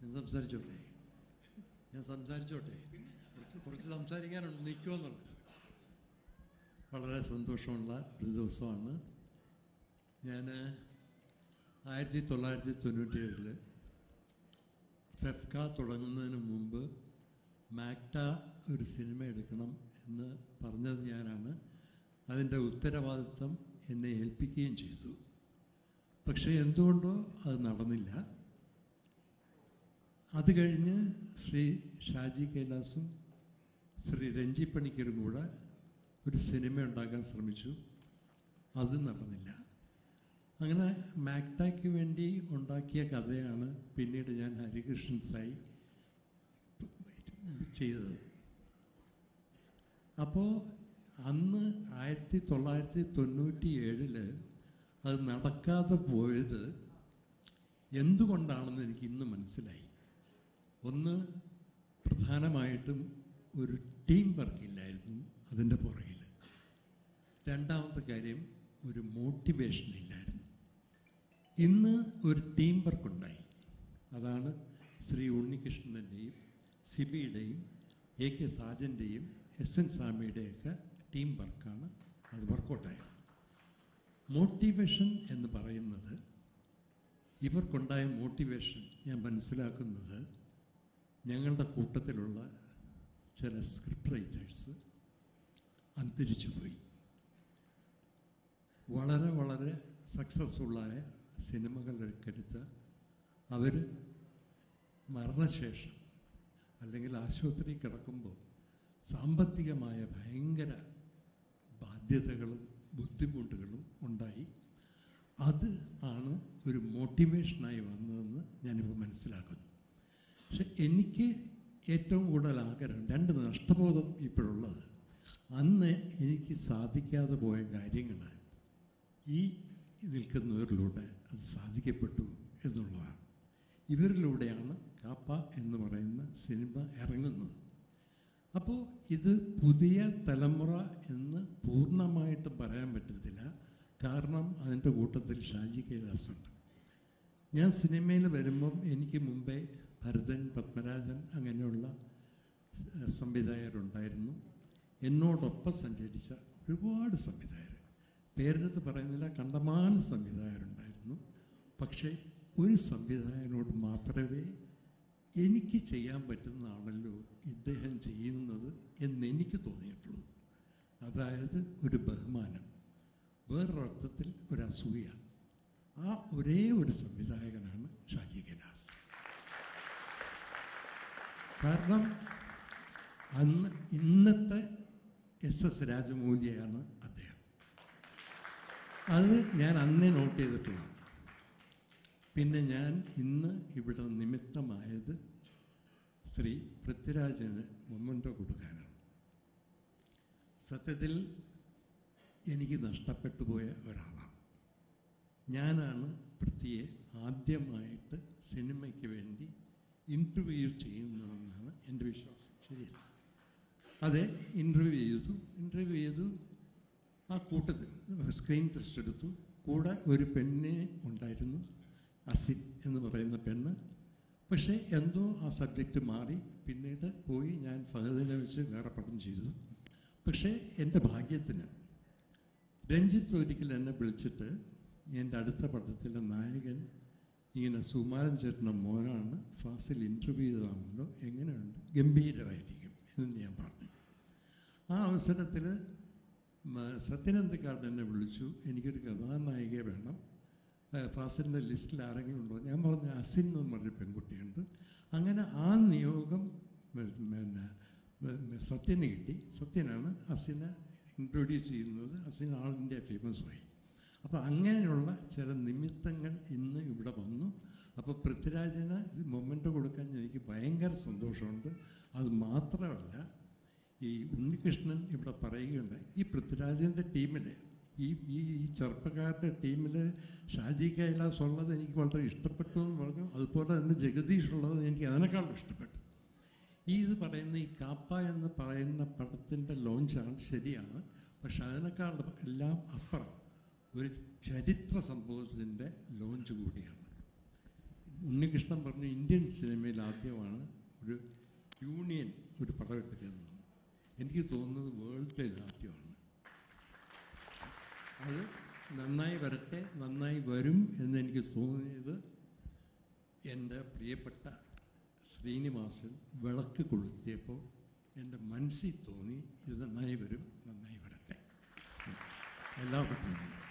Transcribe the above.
ഞാൻ സംസാരിച്ചോട്ടെ ഞാൻ സംസാരിച്ചോട്ടെ കുറച്ച് കുറച്ച് സംസാരിക്കാനുണ്ട് നിൽക്കുമെന്നുള്ളത് വളരെ സന്തോഷമുള്ള ഒരു ദിവസമാണ് ഞാൻ ആയിരത്തി തൊള്ളായിരത്തി തൊണ്ണൂറ്റി ഏഴില് ഫെഫ്ക തുടങ്ങുന്നതിന് മുമ്പ് മാക്ട ഒരു സിനിമ എടുക്കണം എന്ന് പറഞ്ഞത് ഞാനാണ് അതിൻ്റെ ഉത്തരവാദിത്വം എന്നെ ഏൽപ്പിക്കുകയും ചെയ്തു പക്ഷേ എന്തുകൊണ്ടോ അത് നടന്നില്ല അത് കഴിഞ്ഞ് ശ്രീ ഷാജി കൈലാസും ശ്രീ രഞ്ജി പണിക്കരും കൂടെ ഒരു സിനിമ ഉണ്ടാക്കാൻ ശ്രമിച്ചു അത് നടന്നില്ല അങ്ങനെ മാക്ടായ്ക്ക് വേണ്ടി ഉണ്ടാക്കിയ കഥയാണ് പിന്നീട് ഞാൻ ഹരികൃഷ്ണൻ സായി ചെയ്തത് അപ്പോൾ അന്ന് ആയിരത്തി തൊള്ളായിരത്തി തൊണ്ണൂറ്റി ഏഴില് അത് നടക്കാതെ പോയത് എന്തുകൊണ്ടാണെന്ന് എനിക്ക് ഇന്ന് മനസ്സിലായി ഒന്ന് പ്രധാനമായിട്ടും ഒരു ടീം വർക്ക് ഇല്ലായിരുന്നു അതിൻ്റെ പുറകിൽ രണ്ടാമത്തെ കാര്യം ഒരു മോട്ടിവേഷൻ ഇല്ലായിരുന്നു ഇന്ന് ഒരു ടീം വർക്ക് ഉണ്ടായി അതാണ് ശ്രീ ഉണ്ണികൃഷ്ണൻ്റെയും സിബിയുടെയും എ കെ സാജൻ്റെയും എസ് എൻ സ്വാമിയുടെയൊക്കെ ടീം വർക്കാണ് അത് വർക്കൗട്ടായത് മോട്ടിവേഷൻ എന്ന് പറയുന്നത് ഇവർക്കുണ്ടായ മോട്ടിവേഷൻ ഞാൻ മനസ്സിലാക്കുന്നത് ഞങ്ങളുടെ കൂട്ടത്തിലുള്ള ചില സ്ക്രിപ്റ്റ് റൈറ്റേഴ്സ് അന്തരിച്ചു പോയി വളരെ വളരെ സക്സസ്ഫുള്ളായ സിനിമകളൊക്കെ എടുത്ത് അവർ മരണശേഷം അല്ലെങ്കിൽ ആശുപത്രി കിടക്കുമ്പോൾ സാമ്പത്തികമായ ഭയങ്കര ബാധ്യതകളും ബുദ്ധിമുട്ടുകളും ഉണ്ടായി അത് ആണ് ഒരു മോട്ടിവേഷനായി വന്നതെന്ന് ഞാനിപ്പോൾ മനസ്സിലാക്കുന്നു പക്ഷെ എനിക്ക് ഏറ്റവും കൂടുതൽ ആഗ്രഹം രണ്ട് നഷ്ടബോധം ഇപ്പോഴുള്ളത് അന്ന് എനിക്ക് സാധിക്കാതെ പോയ കാര്യങ്ങൾ ഈ നിൽക്കുന്നവരിലൂടെ അത് സാധിക്കപ്പെട്ടു എന്നുള്ളതാണ് ഇവരിലൂടെയാണ് കാപ്പ എന്ന് പറയുന്ന സിനിമ ഇറങ്ങുന്നത് അപ്പോൾ ഇത് പുതിയ തലമുറ എന്ന് പൂർണ്ണമായിട്ട് പറയാൻ പറ്റത്തില്ല കാരണം അതിൻ്റെ കൂട്ടത്തിൽ ഷാജി കൈലാസുണ്ട് ഞാൻ സിനിമയിൽ വരുമ്പം എനിക്ക് മുമ്പേ ഭരതൻ പത്മരാജൻ അങ്ങനെയുള്ള സംവിധായകരുണ്ടായിരുന്നു എന്നോടൊപ്പം സഞ്ചരിച്ച ഒരുപാട് സംവിധായകർ പേരെടുത്ത് പറയുന്നില്ല കണ്ടമാന സംവിധായകരുണ്ടായിരുന്നു പക്ഷേ ഒരു സംവിധായകനോട് മാത്രമേ എനിക്ക് ചെയ്യാൻ പറ്റുന്നതാണല്ലോ ഇദ്ദേഹം ചെയ്യുന്നത് എന്നെനിക്ക് തോന്നിയിട്ടുള്ളൂ അതായത് ഒരു ബഹുമാനം വേറൊരർത്ഥത്തിൽ ഒരു അസൂയ ആ ഒരേ ഒരു സംവിധായകനാണ് ഷാജി കൈലാസ് കാരണം അന്ന് ഇന്നത്തെ എസ് എസ് രാജമൗലിയാണ് അദ്ദേഹം അത് ഞാൻ അന്നേ നോട്ട് ചെയ്തിട്ടുള്ളതാണ് പിന്നെ ഞാൻ ഇന്ന് ഇവിടെ നിമിത്തമായത് ശ്രീ പൃഥ്വിരാജന് മൊമ്മൻ്റോ കൊടുക്കാനാണ് സത്യത്തിൽ എനിക്ക് നഷ്ടപ്പെട്ടു പോയ ഒരാളാണ് ഞാനാണ് പൃഥ്വിയെ ആദ്യമായിട്ട് സിനിമയ്ക്ക് വേണ്ടി ഇൻ്റർവ്യൂ ചെയ്യുന്നതെന്നാണ് എൻ്റെ വിശ്വാസം ശരിയല്ല അതെ ഇൻ്റർവ്യൂ ചെയ്തു ഇൻ്റർവ്യൂ ചെയ്തു ആ കൂട്ടത്തിൽ സ്ക്രീൻ ടെസ്റ്റ് എടുത്തു കൂടെ ഒരു പെണ്ണിനെ ഉണ്ടായിരുന്നു അസിൻ എന്ന് പറയുന്ന പെണ്ണ് പക്ഷേ എന്തോ ആ സബ്ജക്റ്റ് മാറി പിന്നീട് പോയി ഞാൻ ഫഹദിനെ വെച്ച് വേറെ പടം ചെയ്തു പക്ഷേ എൻ്റെ ഭാഗ്യത്തിന് രഞ്ജിത്ത് ഒരിക്കൽ എന്നെ വിളിച്ചിട്ട് എൻ്റെ അടുത്ത പടത്തിലെ നായകൻ ഇങ്ങനെ സുമാരൻ ചേട്ടൻ്റെ മോനാണ് ഫാസിൽ ഇൻ്റർവ്യൂ ചെയ്താണല്ലോ എങ്ങനെയുണ്ട് ഗംഭീരമായിരിക്കും എന്ന് ഞാൻ പറഞ്ഞു ആ അവസരത്തിൽ സത്യനന്ദക്കാരൻ എന്നെ വിളിച്ചു എനിക്കൊരു കഥാനായികയെ വേണം ഫാസിലിൻ്റെ ലിസ്റ്റിൽ ആരെങ്കിലും ഉണ്ടോ ഞാൻ പറഞ്ഞു അസിൻ എന്ന് പറഞ്ഞൊരു പെൺകുട്ടിയുണ്ട് അങ്ങനെ ആ നിയോഗം പിന്നെ സത്യന് കിട്ടി സത്യനാണ് അസിനെ ഇൻട്രൊഡ്യൂസ് ചെയ്യുന്നത് അസിൻ ആൾ ഇന്ത്യ ഫേമസ് ആയി അപ്പോൾ അങ്ങനെയുള്ള ചില നിമിത്തങ്ങൾ ഇന്ന് ഇവിടെ വന്നു അപ്പോൾ പൃഥ്വിരാജിന് മൊമെൻ്റ് കൊടുക്കാൻ എനിക്ക് ഭയങ്കര സന്തോഷമുണ്ട് അത് മാത്രമല്ല ഈ ഉണ്ണികൃഷ്ണൻ ഇവിടെ പറയുകയുണ്ട് ഈ പൃഥ്വിരാജിൻ്റെ ടീമിൽ ഈ ഈ ഈ ചെറുപ്പക്കാരുടെ ടീമിൽ ഷാജി കൈലാസ് ഉള്ളത് എനിക്ക് വളരെ ഇഷ്ടപ്പെട്ടു എന്ന് പറഞ്ഞു അതുപോലെ തന്നെ ജഗദീഷ് ഉള്ളത് എനിക്ക് അതിനേക്കാളും ഇഷ്ടപ്പെട്ടു ഈ ഇത് പറയുന്ന ഈ കാപ്പ എന്ന് പറയുന്ന പടത്തിൻ്റെ ലോഞ്ചാണ് ശരിയാണ് പക്ഷെ അതിനേക്കാൾ എല്ലാം അപ്പുറം ഒരു ചരിത്ര സംഭവത്തിൻ്റെ ലോഞ്ച് കൂടിയാണ് ഉണ്ണികൃഷ്ണൻ പറഞ്ഞു ഇന്ത്യൻ സിനിമയിൽ ആദ്യമാണ് ഒരു യൂണിയൻ ഒരു പടം എടുക്കുന്നത് എനിക്ക് തോന്നുന്നത് വേൾഡിൽ ആദ്യമാണ് അത് നന്നായി വരട്ടെ നന്നായി വരും എന്നെനിക്ക് തോന്നിയത് എൻ്റെ പ്രിയപ്പെട്ട ശ്രീനിവാസൻ വിളക്ക് കൊളുത്തിയപ്പോൾ എൻ്റെ മനസ്സിൽ തോന്നി ഇത് നന്നായി വരും നന്നായി വരട്ടെ എല്ലാവർക്കും നന്ദി